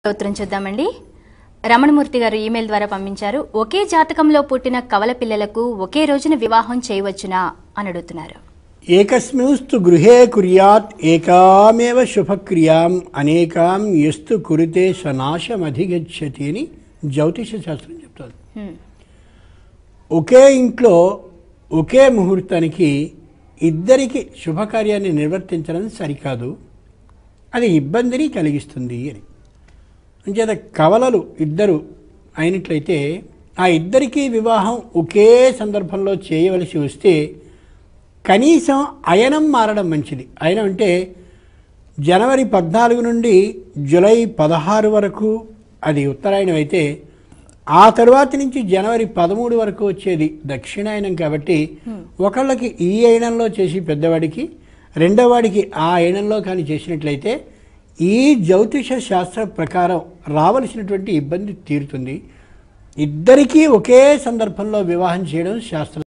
ఉత్తరం చూద్దామండి రమణమూర్తి గారు ఈమెయిల్ ద్వారా పంపించారు ఒకే జాతకంలో పుట్టిన కవల పిల్లలకు ఒకే రోజున వివాహం చేయవచ్చునా అని అడుగుతున్నారు ఏకస్మింస్తు గృహే కుర్యాత్ ఏకామేవ శుభక్రియాం అనేకాం ఎస్తు కురితే సనాశమధిగచ్చతి అని జ్యోతిష శాస్త్రం చెప్తుంది హ్మ్. ఒకే ఇంట్లో ఒకే ముహూర్తానికి ఇద్దరికి శుభకార్యాన్ని నిర్వర్తించడం సరికాదు అది ఇబ్బందిని కలిగిస్తుంది అని అంచేత కవలలు ఇద్దరు అయినట్లయితే ఆ ఇద్దరికీ వివాహం ఒకే సందర్భంలో చేయవలసి వస్తే కనీసం అయనం మారడం మంచిది అయనం అంటే జనవరి పద్నాలుగు నుండి జూలై పదహారు వరకు అది ఉత్తరాయణం అయితే ఆ తరువాత నుంచి జనవరి పదమూడు వరకు వచ్చేది దక్షిణాయనం కాబట్టి ఒకళ్ళకి ఈ అయనంలో చేసి పెద్దవాడికి రెండోవాడికి ఆ అయనంలో కానీ చేసినట్లయితే ఈ జ్యోతిష శాస్త్ర ప్రకారం రావలసినటువంటి ఇబ్బంది తీరుతుంది ఇద్దరికీ ఒకే సందర్భంలో వివాహం చేయడం శాస్త్ర